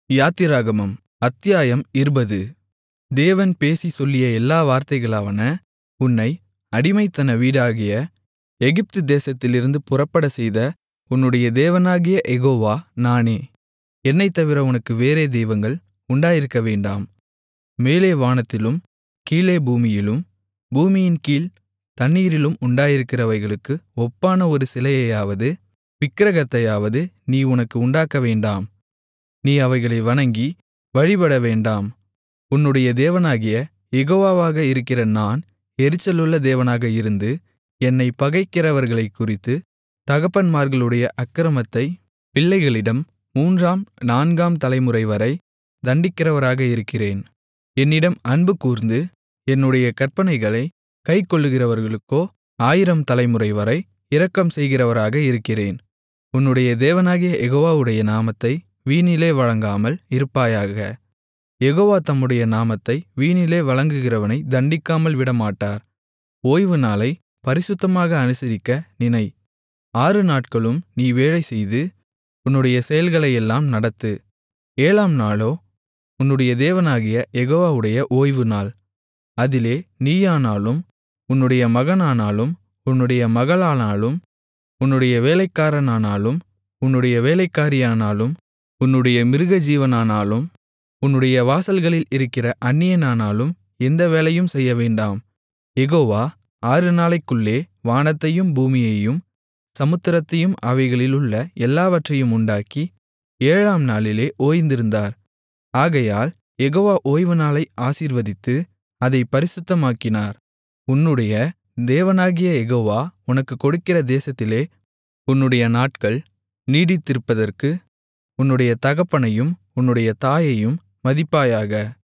யாத்திராகமம் அத்தியாயம் இருபது தேவன் பேசிச் சொல்லிய எல்லா வார்த்தைகளாவன உன்னை அடிமைத்தன வீடாகிய எகிப்து தேசத்திலிருந்து புறப்படச்செய்த உன்னுடைய தேவனாகிய யெகோவா நானே என்னைத்தவிர உனக்கு வேறே தெய்வங்கள் உண்டாயிருக்கவேண்டாம் மேலே வானத்திலும் கீழே பூமியிலும் பூமியின்கீழ் தண்ணீரிலும் உண்டாயிருக்கிறவைகளுக்கு ஒப்பான ஒரு சிலையையாவது விக்கிரகத்தையாவது நீ உனக்கு உண்டாக்கவேண்டாம் நீ அவைகளை வணங்கி வழிபடவேண்டாம் உன்னுடைய தேவனாகிய யெகோவாவாக இருக்கிற நான் எரிச்சலுள்ள தேவனாக இருந்து என்னைப் பகைக்கிறவர்களைக்குறித்து தகப்பன்மார்களுடைய அக்கிரமத்தைப் பிள்ளைகளிடம் மூன்றாம் நான்காம் தலைமுறைவரை தண்டிக்கிறவராக இருக்கிறேன் என்னிடம் அன்புகூர்ந்து என்னுடைய கற்பனைகளைக் கைக்கொள்ளுகிறவர்களுக்கோ ஆயிரம் தலைமுறைவரை இரக்கம் செய்கிறவராக இருக்கிறேன் உன்னுடைய தேவனாகிய யெகோவாவுடைய நாமத்தை வீணிலே வழங்காமல் இருப்பாயாக யெகோவா தம்முடைய நாமத்தை வீணிலே வழங்குகிறவனைத் தண்டிக்காமல் விடமாட்டார் ஓய்வுநாளைப் பரிசுத்தமாக அனுசரிக்க நினை ஆறு நாட்களும் நீ வேலைசெய்து உன்னுடைய செயல்களையெல்லாம் நடத்து ஏழாம் நாளோ உன்னுடைய தேவனாகிய யெகோவாவுடைய ஓய்வுநாள் அதிலே நீயானாலும் உன்னுடைய மகனானாலும் உன்னுடைய மகளானாலும் உன்னுடைய வேலைக்காரனானாலும் உன்னுடைய வேலைக்காரியானாலும் உன்னுடைய மிருகஜீவனானாலும் உன்னுடைய வாசல்களில் இருக்கிற அந்நியனானாலும் எந்த வேலையும் செய்யவேண்டாம் யெகோவா ஆறு நாளைக்குள்ளே வானத்தையும் பூமியையும் சமுத்திரத்தையும் அவைகளிலுள்ள எல்லாவற்றையும் உண்டாக்கி ஏழாம் நாளிலே ஓய்ந்திருந்தார் ஆகையால் யெகோவா ஓய்வுநாளை ஆசீர்வதித்து அதைப் பரிசுத்தமாக்கினார் உன்னுடைய தேவனாகிய யெகோவா உனக்குக் கொடுக்கிற தேசத்திலே உன்னுடைய நாட்கள் நீடித்திருப்பதற்கு உன்னுடைய தகப்பனையும் உன்னுடைய தாயையும் மதிப்பாயாக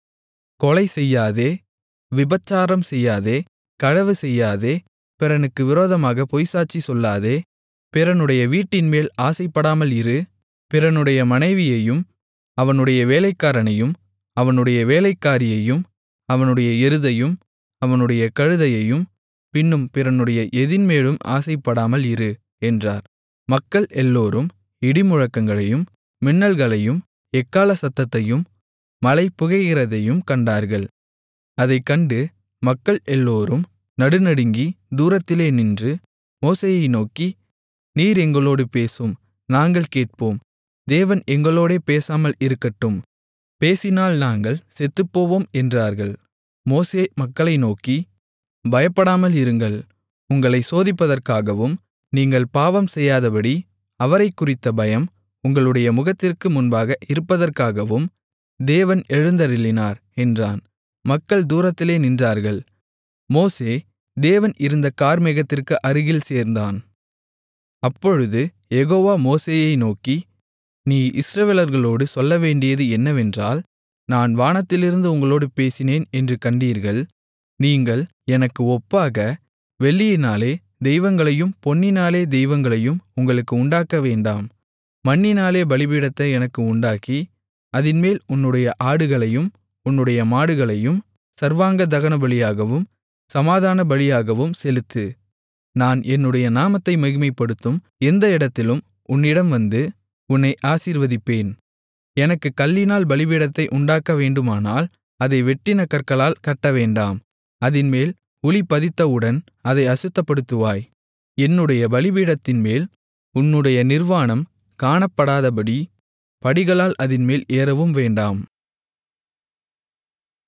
கொலை செய்யாதே விபச்சாரம் செய்யாதே களவு செய்யாதே பிறனுக்கு விரோதமாக பொய்சாட்சி சொல்லாதே பிறனுடைய வீட்டின்மேல் ஆசைப்படாமல் இரு பிறனுடைய மனைவியையும் அவனுடைய வேலைக்காரனையும் அவனுடைய வேலைக்காரியையும் அவனுடைய எருதையும் அவனுடைய கழுதையையும் பின்னும் பிறனுடைய எதின்மேலும் ஆசைப்படாமல் இரு என்றார் மக்கள் எல்லோரும் இடிமுழக்கங்களையும் மின்னல்களையும் எக்காள சத்தத்தையும் மழை புகைகிறதையும் கண்டார்கள் அதைக் கண்டு மக்கள் எல்லோரும் நடுநடுங்கி தூரத்திலே நின்று மோசேயை நோக்கி நீர் எங்களோடு பேசும் நாங்கள் கேட்போம் தேவன் எங்களோடே பேசாமல் இருக்கட்டும் பேசினால் நாங்கள் செத்துப்போவோம் என்றார்கள் மோசே மக்களை நோக்கி பயப்படாமல் இருங்கள் உங்களை சோதிப்பதற்காகவும் நீங்கள் பாவம் செய்யாதபடி அவரைக்குறித்த பயம் உங்களுடைய முகத்திற்கு முன்பாக இருப்பதற்காகவும் தேவன் எழுந்தருளினார் என்றான் மக்கள் தூரத்திலே நின்றார்கள் மோசே தேவன் இருந்த கார்மேகத்திற்கு அருகில் சேர்ந்தான் அப்பொழுது யெகோவா மோசேயை நோக்கி நீ இஸ்ரவேலர்களோடு சொல்லவேண்டியது என்னவென்றால் நான் வானத்திலிருந்து உங்களோடு பேசினேன் என்று கண்டீர்கள் நீங்கள் எனக்கு ஒப்பாக வெள்ளியினாலே தெய்வங்களையும் பொன்னினாலே தெய்வங்களையும் உங்களுக்கு உண்டாக்க வேண்டாம் மண்ணினாலே பலிபீடத்தை எனக்கு உண்டாக்கி அதின்மேல் உன்னுடைய ஆடுகளையும் உன்னுடைய மாடுகளையும் சர்வாங்க தகனபலியாகவும் சமாதான பலியாகவும் செலுத்து நான் என்னுடைய நாமத்தை மகிமைப்படுத்தும் எந்த இடத்திலும் உன்னிடம் வந்து உன்னை ஆசீர்வதிப்பேன் எனக்கு கல்லினால் பலிபீடத்தை உண்டாக்க வேண்டுமானால் அதை வெட்டின கற்களால் கட்டவேண்டாம் அதின்மேல் உளி பதித்தவுடன் அதை அசுத்தப்படுத்துவாய் என்னுடைய பலிபீடத்தின்மேல் உன்னுடைய நிர்வாணம் காணப்படாதபடி படிகளால் அதின்மேல் ஏறவும் வேண்டாம்